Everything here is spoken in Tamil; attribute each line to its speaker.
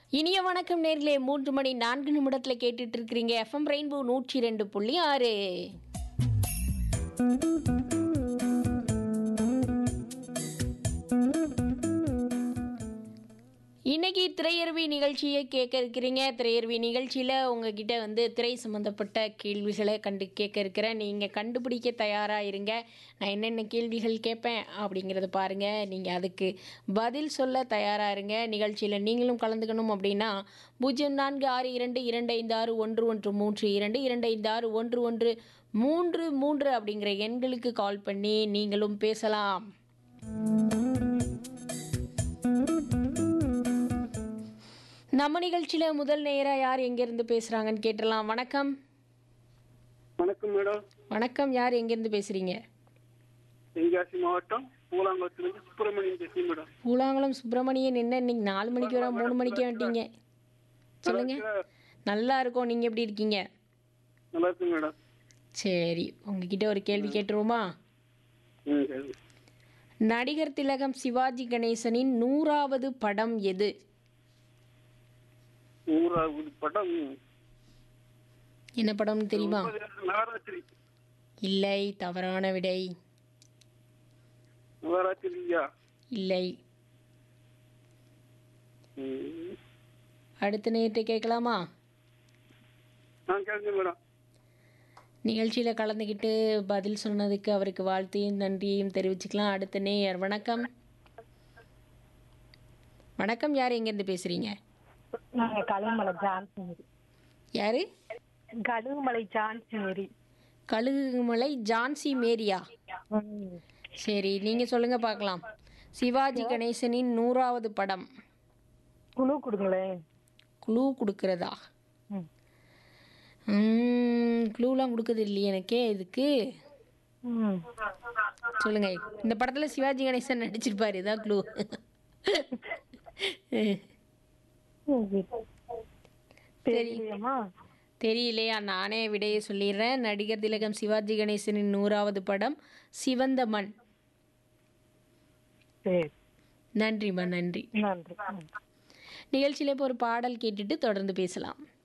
Speaker 1: இனிய வணக்கம் நேர்களே மூன்று மணி நான்கு நிமிடத்தில் கேட்டுட்டு இருக்கிறீங்க எஃப்எம் ரெயின்போ நூற்றி ரெண்டு புள்ளி ஆறு இன்னைக்கு திரையருவி நிகழ்ச்சியை கேட்க இருக்கிறீங்க திரையருவி நிகழ்ச்சியில் உங்ககிட்ட வந்து திரை சம்மந்தப்பட்ட கேள்விகளை கண்டு கேட்க இருக்கிறேன் நீங்கள் கண்டுபிடிக்க தயாராக இருங்க நான் என்னென்ன கேள்விகள் கேட்பேன் அப்படிங்கிறத பாருங்கள் நீங்கள் அதுக்கு பதில் சொல்ல தயாராக இருங்க நிகழ்ச்சியில் நீங்களும் கலந்துக்கணும் அப்படின்னா பூஜ்ஜியம் நான்கு ஆறு இரண்டு இரண்டு ஐந்து ஆறு ஒன்று ஒன்று மூன்று இரண்டு இரண்டு ஐந்து ஆறு ஒன்று ஒன்று மூன்று மூன்று அப்படிங்கிற எண்களுக்கு கால் பண்ணி நீங்களும் பேசலாம் நம்ம நிகழ்ச்சியில் முதல் நேராக யார் எங்கேருந்து பேசுகிறாங்கன்னு கேட்டுடலாம் வணக்கம்
Speaker 2: வணக்கம் மேடம்
Speaker 1: வணக்கம் யார் எங்கேருந்து பேசுகிறீங்க
Speaker 2: தென்காசி மாவட்டம் பூலாங்குளத்திலிருந்து சுப்பிரமணியன் பேசுறேன் மேடம்
Speaker 1: பூலாங்குளம் சுப்பிரமணியன் என்ன இன்னைக்கு நாலு மணிக்கு வர மூணு மணிக்கு வந்துட்டீங்க சொல்லுங்க நல்லா இருக்கோம் நீங்கள் எப்படி இருக்கீங்க
Speaker 2: நல்லா இருக்கு மேடம்
Speaker 1: சரி உங்ககிட்ட ஒரு கேள்வி கேட்டுருவோமா
Speaker 2: ம் சரி
Speaker 1: நடிகர் திலகம் சிவாஜி கணேசனின் நூறாவது படம் எது
Speaker 2: நூறாவது படம்
Speaker 1: என்ன படம்னு தெரியுமா
Speaker 2: நவராத்திரி
Speaker 1: இல்லை தவறான விடை
Speaker 2: நவராத்திரியா
Speaker 1: இல்லை
Speaker 2: ம்.
Speaker 1: அடுத்த நேற்று கேட்கலாமா
Speaker 2: நான் கேட்குறேன் மேடம்
Speaker 1: நிகழ்ச்சியில் கலந்துக்கிட்டு பதில் சொன்னதுக்கு அவருக்கு வாழ்த்தையும் நன்றியையும் தெரிவிச்சுக்கலாம் அடுத்த நேயர் வணக்கம் வணக்கம் யார் எங்கேருந்து பேசுகிறீங்க
Speaker 3: நாங்க கழுகுமலை ஜான்சி மேரி
Speaker 1: யார்
Speaker 3: கழுகுமலை ஜான்சி மேரி
Speaker 1: கழுகுமலை ஜான்சி மேரியா சரி நீங்கள் சொல்லுங்கள் பார்க்கலாம் சிவாஜி கணேசனின் நூறாவது படம்
Speaker 3: குழு கொடுங்களேன்
Speaker 1: க்ளூ கொடுக்கறதா
Speaker 3: ம்.
Speaker 1: க்ளூலாம் கொடுக்குறது இல்லையே எனக்கே இதுக்கு
Speaker 3: ம்.
Speaker 1: சொல்லுங்க இந்த படத்தில் சிவாஜி கணேசன் நடிச்சிருப்பாரு இதான் க்ளூ
Speaker 3: தெரியலையேம்மா
Speaker 1: தெரியலையா நானே விடையை சொல்லிடுறேன் நடிகர் திலகம் சிவாஜி கணேசனின் நூறாவது படம் சிவந்த மண்
Speaker 3: சரி
Speaker 1: நன்றிம்மா நன்றி
Speaker 3: நன்றி ம்.
Speaker 1: நிகழ்ச்சியில இப்போ ஒரு பாடல் கேட்டுட்டு தொடர்ந்து பேசலாம்